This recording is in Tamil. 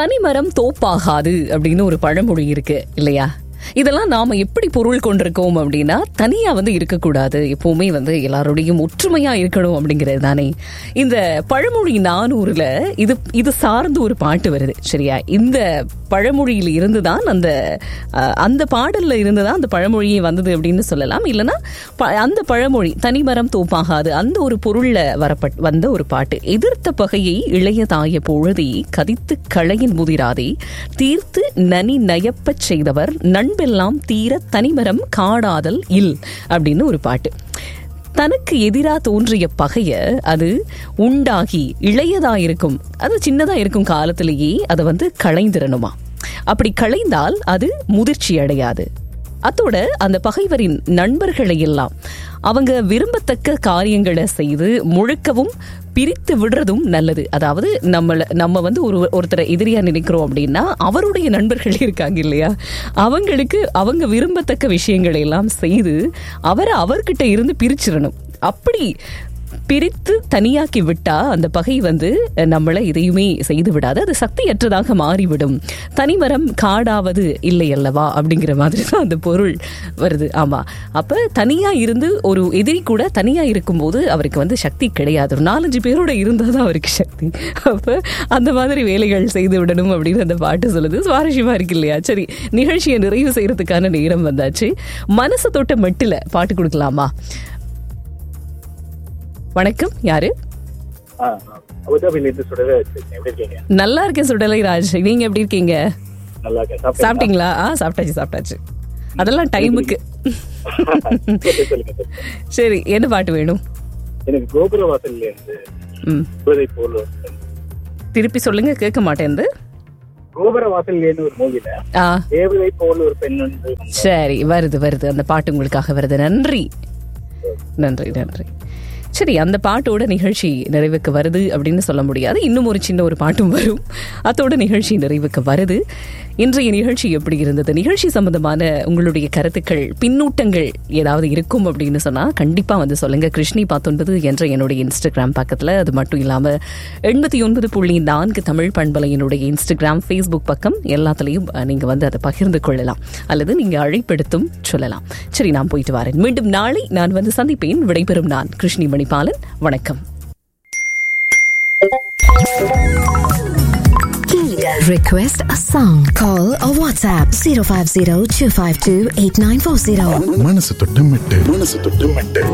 தனிமரம் தோப்பாகாது அப்படின்னு ஒரு பழமொழி இருக்கு இல்லையா இதெல்லாம் நாம எப்படி பொருள் கொண்டிருக்கோம் அப்படின்னா தனியா வந்து இருக்கக்கூடாது எப்பவுமே வந்து எல்லாரோடையும் ஒற்றுமையா இருக்கணும் அப்படிங்கிறது தானே இந்த பழமொழி நானூறுல இது இது சார்ந்து ஒரு பாட்டு வருது சரியா இந்த பழமொழியில் இருந்துதான் அந்த அஹ், அந்த பாடல்ல இருந்துதான் அந்த பழமொழியே வந்தது அப்படின்னு சொல்லலாம் இல்லைன்னா ப- அந்த பழமொழி தனிமரம் தோப்பாகாது அந்த ஒரு பொருள்ல வரப்பட் வந்த ஒரு பாட்டு எதிர்த்த பகையை இளையதாய பொழுதே கதித்து களையின் முதிராதே தீர்த்து நனி நயப்பச் செய்தவர் நண்பெல்லாம் தீர தனிமரம் காடாதல் இல் அப்படின்னு ஒரு பாட்டு தனக்கு எதிரா தோன்றிய பகைய அது உண்டாகி இளையதா இருக்கும் அது சின்னதா இருக்கும் காலத்திலேயே அதை வந்து களைந்திரணுமா அப்படி களைந்தால் அது முதிர்ச்சி அடையாது அத்தோட அந்த பகைவரின் நண்பர்களை எல்லாம் அவங்க விரும்பத்தக்க காரியங்களை செய்து முழுக்கவும் பிரித்து விடுறதும் நல்லது அதாவது நம்மள நம்ம வந்து ஒரு ஒருத்தரை எதிரியா நினைக்கிறோம் அப்படின்னா அவருடைய நண்பர்கள் இருக்காங்க இல்லையா அவங்களுக்கு அவங்க விரும்பத்தக்க விஷயங்களை எல்லாம் செய்து அவரை அவர்கிட்ட இருந்து பிரிச்சிடணும் அப்படி பிரித்து தனியாக்கி விட்டா அந்த பகை வந்து நம்மளை எதையுமே செய்து விடாது அது சக்தியற்றதாக மாறிவிடும் தனிமரம் காடாவது இல்லை அல்லவா அப்படிங்கிற மாதிரி தான் அந்த பொருள் வருது ஆமா அப்ப தனியா இருந்து ஒரு எதிரி கூட தனியா இருக்கும்போது அவருக்கு வந்து சக்தி கிடையாது ஒரு நாலஞ்சு பேரோட இருந்தா தான் அவருக்கு சக்தி அப்ப அந்த மாதிரி வேலைகள் செய்து விடணும் அப்படின்னு அந்த பாட்டு சொல்லுது சுவாரஸ்யமா இருக்கு இல்லையா சரி நிகழ்ச்சியை நிறைவு செய்யறதுக்கான நேரம் வந்தாச்சு மனசு தொட்ட மெட்டில பாட்டு கொடுக்கலாமா வணக்கம் யாரு ஆ, அபுதாபில இருந்து சுடவே வச்சிருக்கேன் எப்படி இருக்கீங்க நல்லா இருக்கேன் சுடலை ராஜ் நீங்க எப்படி இருக்கீங்க நல்லா இருக்கேன் சாப்பிட்டீங்களா? சாப்பிட்டீங்களா ஆ சாப்பிட்டாச்சு சாப்பிட்டாச்சு அதெல்லாம் டைமுக்கு சொல்லுங்க, சொல்லுங்க. சரி என்ன பாட்டு வேணும் எனக்கு கோபுர வாசல்ல இருந்து ம் விடுதலை போல் ஒரு பெண். திருப்பி சொல்லுங்க கேட்க மாட்டேன் கோபுர வாசல்ல இருந்து ஒரு மூவில ஆ தேவதை போல் ஒரு பெண் வந்து வந்தா. சரி வருது வருது அந்த பாட்டு உங்களுக்காக வருது நன்றி நன்றி நன்றி சரி அந்த பாட்டோட நிகழ்ச்சி நிறைவுக்கு வருது அப்படின்னு சொல்ல முடியாது இன்னும் ஒரு சின்ன ஒரு பாட்டும் வரும் அதோட நிகழ்ச்சி நிறைவுக்கு வருது இன்றைய நிகழ்ச்சி எப்படி இருந்தது நிகழ்ச்சி சம்பந்தமான உங்களுடைய கருத்துக்கள் பின்னூட்டங்கள் ஏதாவது இருக்கும் அப்படின்னு சொன்னா கண்டிப்பா வந்து சொல்லுங்க கிருஷ்ணி பத்தொன்பது என்ற என்னுடைய இன்ஸ்டாகிராம் பக்கத்துல அது மட்டும் இல்லாம எண்பத்தி ஒன்பது புள்ளி நான்கு தமிழ் பண்பலையினுடைய இன்ஸ்டாகிராம் ஃபேஸ்புக் பக்கம் எல்லாத்துலயும் அஹ், நீங்க வந்து அதை பகிர்ந்து கொள்ளலாம் அல்லது நீங்க அழைப்பெடுத்தும் சொல்லலாம் சரி நான் போயிட்டு வரேன் மீண்டும் நாளை நான் வந்து சந்திப்பேன் விடைபெறும் நான் கிருஷ்ணி மணிபாலன் வணக்கம் Request a song. Call or WhatsApp 050 252 8940. மனசு தொட்டு மெட்டு மனசு தொட்டு மெட்டு